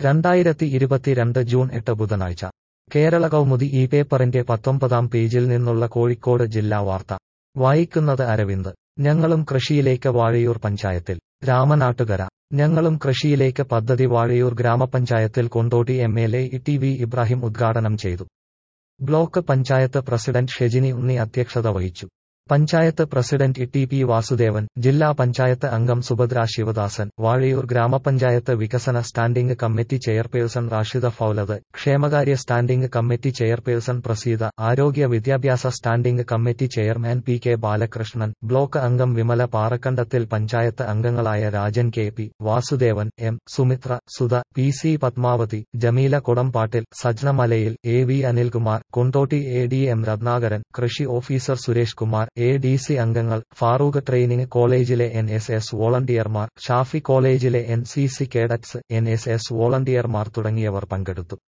രണ്ടായിരത്തി ഇരുപത്തിരണ്ട് ജൂൺ എട്ട് ബുധനാഴ്ച കേരള കൗമുദി ഈ പേപ്പറിന്റെ പത്തൊമ്പതാം പേജിൽ നിന്നുള്ള കോഴിക്കോട് ജില്ലാ വാർത്ത വായിക്കുന്നത് അരവിന്ദ് ഞങ്ങളും കൃഷിയിലേക്ക് വാഴയൂർ പഞ്ചായത്തിൽ രാമനാട്ടുകര ഞങ്ങളും കൃഷിയിലേക്ക് പദ്ധതി വാഴയൂർ ഗ്രാമപഞ്ചായത്തിൽ Kondotty M L A T V Ibrahim ഉദ്ഘാടനം ചെയ്തു ബ്ലോക്ക് പഞ്ചായത്ത് പ്രസിഡന്റ് ഷെജിനി ഉണ്ണി അധ്യക്ഷത വഹിച്ചു panchayat president T P Vasudevan ജില്ലാ പഞ്ചായത്ത് അംഗം സുഭദ്ര ശിവദാസൻ വാഴയൂർ ഗ്രാമപഞ്ചായത്ത് വികസന standing committee chairperson Rashida Foulath ക്ഷേമകാര്യ സ്റ്റാൻഡിംഗ് കമ്മിറ്റി ചെയർപേഴ്സൺ പ്രസീത ആരോഗ്യ വിദ്യാഭ്യാസ standing committee chairman P K Balakrishnan block അംഗം വിമല പാറക്കണ്ടത്തിൽ പഞ്ചായത്ത് അംഗങ്ങളായ Rajan K P Vasudevan M Sumithra Sudha P C Padmavathi Jameela Kodampattil സജ്നമലയിൽ A V Anilkumar Kondotty A D M Ratnakaran കൃഷി officer Suresh Kumar A D C അംഗങ്ങൾ ഫാറൂഖ് ട്രെയിനിംഗ് കോളേജിലെ എൻ എസ് എസ് വോളണ്ടിയർമാർ ഷാഫി കോളേജിലെ N C C cadets N S S വോളണ്ടിയർമാർ തുടങ്ങിയവർ പങ്കെടുത്തു